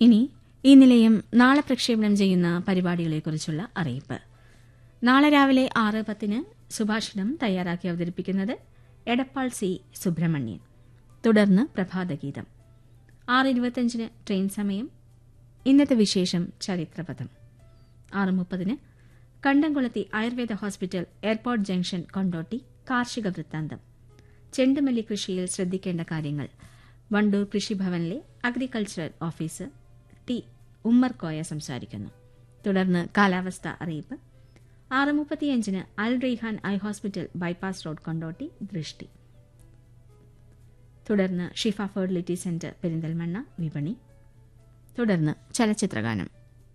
ഇനി ഈ നിലയം നാളെ പ്രക്ഷേപണം ചെയ്യുന്ന പരിപാടികളെക്കുറിച്ചുള്ള അറിയിപ്പ് നാളെ രാവിലെ ആറ് പത്തിന് സുഭാഷിതം തയ്യാറാക്കി അവതരിപ്പിക്കുന്നത് എടപ്പാൾ സി സുബ്രഹ്മണ്യൻ തുടർന്ന് പ്രഭാതഗീതം ആറ് ഇരുപത്തിയഞ്ചിന് ട്രെയിൻ സമയം ഇന്നത്തെ വിശേഷം ചരിത്രപഥം ആറ് മുപ്പതിന് Kandamkulathi Ayurveda hospital airport junction Kondotty കാർഷിക വൃത്താന്തം ചെണ്ടുമല്ലി കൃഷിയിൽ ശ്രദ്ധിക്കേണ്ട കാര്യങ്ങൾ വണ്ടൂർ കൃഷിഭവനിലെ agricultural officer T Ummer Koya സംസാരിക്കുന്നു തുടർന്ന് കാലാവസ്ഥ അറിയിപ്പ് ആറ് മുപ്പത്തിയഞ്ചിന് Al Raihan eye hospital bypass road Kondotty ദൃഷ്ടി തുടർന്ന് ഷിഫ ഫെർട്ടിലിറ്റി സെന്റർ പെരിന്തൽമണ്ണ വിപണി തുടർന്ന് ചലച്ചിത്രഗാനം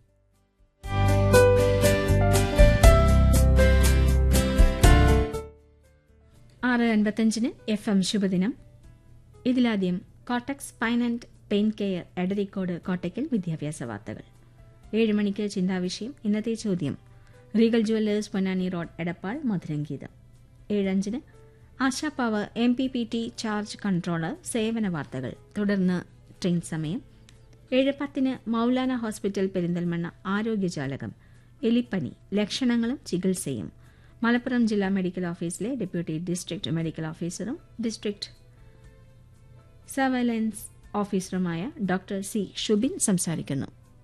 ആറ് അൻപത്തഞ്ചിന് എഫ് എം ശുഭദിനം ഇതിലാദ്യം Kottax pine and pain care Edarikode Kottakkal വിദ്യാഭ്യാസ വാർത്തകൾ ഏഴ് മണിക്ക് ചിന്താവിഷയം ഇന്നത്തെ ചോദ്യം regal jewellers Ponnani road Edappal മധുരംഗീതം ഏഴഞ്ചിന് Asha power M P P T charge controller സേവന വാർത്തകൾ തുടർന്ന് ട്രെയിൻ സമയം ഏഴ് പത്തിന് മൗലാന ഹോസ്പിറ്റൽ പെരിന്തൽമണ്ണ ആരോഗ്യജാലകം എലിപ്പനി ലക്ഷണങ്ങളും ചികിത്സയും മലപ്പുറം ജില്ലാ മെഡിക്കൽ ഓഫീസിലെ ഡെപ്യൂട്ടി ഡിസ്ട്രിക്ട് മെഡിക്കൽ ഓഫീസറും ഡിസ്ട്രിക്ട് സർവൈലൻസ് ഓഫീസറുമായ ഡോക്ടർ സി ഷുബിൻ സംസാരിക്കുന്നു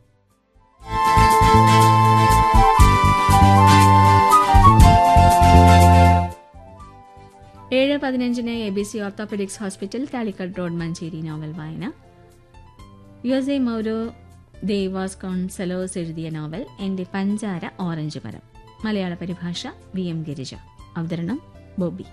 ഏഴ് പതിനഞ്ചിന് A B C orthopedics hospital Calicut road Manjeri novel വായന യോസെ മൗരോ ദേവാസ് കോൺസലോസ് എഴുതിയ നോവൽ എന്റെ പഞ്ചാര ഓറഞ്ച് മരം മലയാള പരിഭാഷ വി എം ഗിരിജ അവതരണം ബോബി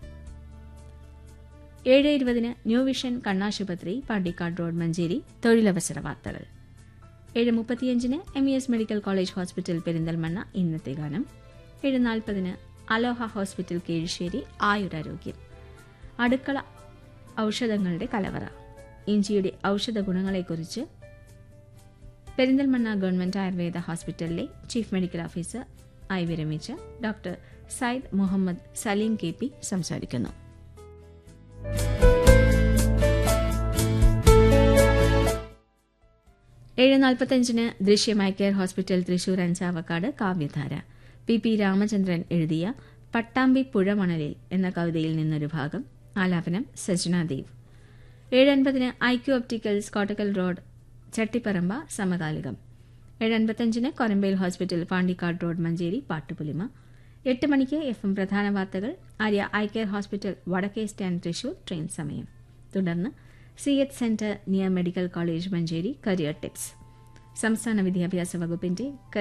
ഏഴ് ഇരുപതിന് ന്യൂ വിഷൻ കണ്ണാശുപത്രി പാണ്ടിക്കാട് റോഡ് മഞ്ചേരി തൊഴിലവസര വാർത്തകൾ ഏഴ് മുപ്പത്തിയഞ്ചിന് M E S medical college hospital Perinthalmanna ഇന്നത്തെ ഗാനം ഏഴ് നാൽപ്പതിന് അലോഹ ഹോസ്പിറ്റൽ കീഴ്ശ്ശേരി ആയുരാരോഗ്യം അടുക്കള ഔഷധങ്ങളുടെ കലവറ ഇഞ്ചിയുടെ ഔഷധ ഗുണങ്ങളെക്കുറിച്ച് പെരിന്തൽമണ്ണ ഗവൺമെന്റ് ആയുർവേദ ഹോസ്പിറ്റലിലെ ചീഫ് മെഡിക്കൽ ഓഫീസർ ആയി വിരമിച്ച doctor Sayyid Muhammad Saleem K P സംസാരിക്കുന്നു ഏഴ് നാൽപ്പത്തഞ്ചിന് ദൃശ്യമായ കെയർ ഹോസ്പിറ്റൽ തൃശൂർ അഞ്ചാവക്കാട് കാവ്യധാര പി പി രാമചന്ദ്രൻ എഴുതിയ പട്ടാമ്പി പുഴമണലിൽ എന്ന കവിതയിൽ നിന്നൊരു ഭാഗം ആലാപനം സജ്നാദേവ് ഏഴ് അൻപതിന് IQ opticals Kottakkal road Chattiparamba സമകാലികം ഏഴ് അൻപത്തഞ്ചിന് കൊരമ്പയിൽ ഹോസ്പിറ്റൽ പാണ്ടിക്കാട് റോഡ് മഞ്ചേരി പാട്ടുപുലിമ എട്ട് മണിക്ക് എഫ് എം പ്രധാന വാർത്തകൾ ആര്യ ഐ കെയർ ഹോസ്പിറ്റൽ വടക്കേ സ്റ്റാൻഡ് തൃശൂർ ട്രെയിൻ സമയം തുടർന്ന് C H centre near medical college Manjeri career tips സംസ്ഥാന വിദ്യാഭ്യാസ വകുപ്പിന്റെ